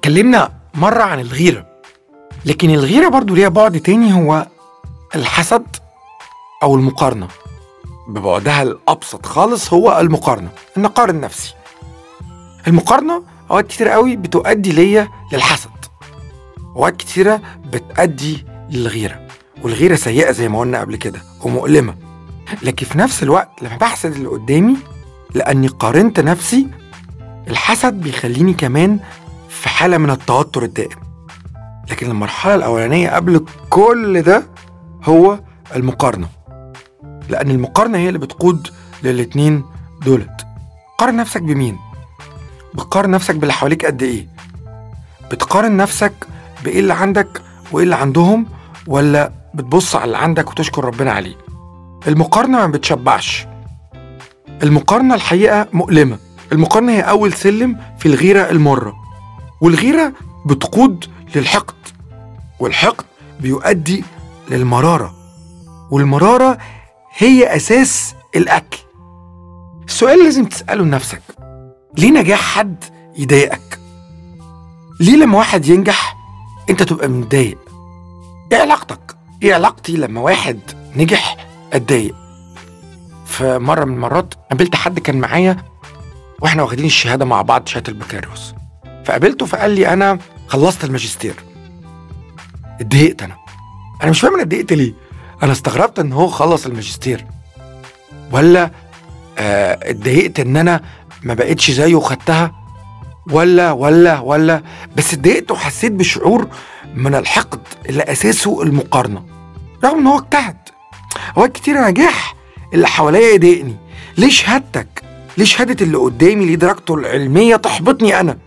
اتكلمنا مرة عن الغيرة لكن الغيرة برضو ليها بعد تاني هو الحسد أو المقارنة ببعدها الأبسط خالص هو المقارنة إن أقارن نفسي المقارنة أوقات كتير قوي بتؤدي ليا للحسد أوقات كتيرة بتؤدي للغيرة والغيرة سيئة زي ما قلنا قبل كده ومؤلمة لكن في نفس الوقت لما بحسد اللي قدامي لأني قارنت نفسي الحسد بيخليني كمان في حالة من التوتر الدائم لكن المرحلة الأولانية قبل كل ده هو المقارنة لأن المقارنة هي اللي بتقود للاتنين دولت قارن نفسك بمين؟ بتقارن نفسك باللي حواليك قد إيه؟ بتقارن نفسك بإيه اللي عندك وإيه اللي عندهم ولا بتبص على اللي عندك وتشكر ربنا عليه المقارنة ما بتشبعش المقارنة الحقيقة مؤلمة المقارنة هي أول سلم في الغيرة المرة والغيرة بتقود للحقد والحقد بيؤدي للمرارة والمرارة هي أساس الأكل السؤال اللي لازم تسأله لنفسك ليه نجاح حد يضايقك؟ ليه لما واحد ينجح أنت تبقى متضايق؟ إيه علاقتك؟ إيه علاقتي لما واحد نجح أتضايق؟ في مرة من المرات قابلت حد كان معايا واحنا واخدين الشهادة مع بعض شهادة البكالوريوس فقابلته فقال لي أنا خلصت الماجستير اتضايقت أنا أنا مش فاهم أنا اتضايقت ليه أنا استغربت إن هو خلص الماجستير ولا آه، اتضايقت إن أنا ما بقتش زيه وخدتها ولا ولا ولا بس اتضايقت وحسيت بشعور من الحقد اللي أساسه المقارنة رغم إن هو اجتهد أوقات كتير نجاح اللي حواليا يضايقني ليه شهادتك ليه شهادة اللي قدامي ليه درجته العلمية تحبطني أنا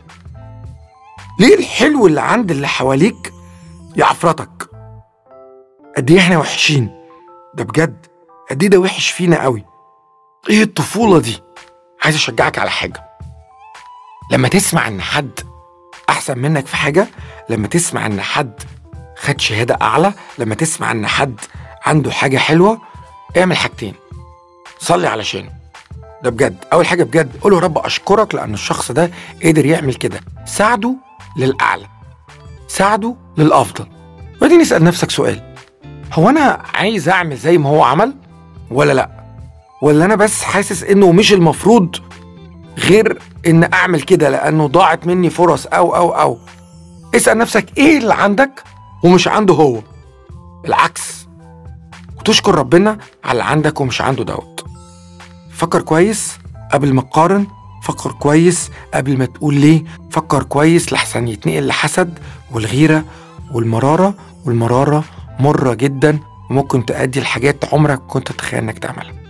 ليه الحلو اللي عند اللي حواليك يعفرتك قد ايه احنا وحشين ده بجد قد ايه ده وحش فينا قوي ايه الطفولة دي عايز اشجعك على حاجة لما تسمع ان حد احسن منك في حاجة لما تسمع ان حد خد شهادة اعلى لما تسمع ان حد عنده حاجة حلوة اعمل حاجتين صلي علشانه ده بجد اول حاجه بجد قول يا رب اشكرك لان الشخص ده قدر يعمل كده ساعده للاعلى ساعده للافضل وبعدين اسال نفسك سؤال هو انا عايز اعمل زي ما هو عمل ولا لا ولا انا بس حاسس انه مش المفروض غير ان اعمل كده لانه ضاعت مني فرص او او او اسال نفسك ايه اللي عندك ومش عنده هو العكس وتشكر ربنا على اللي عندك ومش عنده دوت فكر كويس قبل ما تقارن فكر كويس قبل ما تقول ليه فكر كويس لحسن يتنقل لحسد والغيرة والمرارة والمرارة مرة جدا وممكن تؤدي لحاجات عمرك كنت تتخيل انك تعملها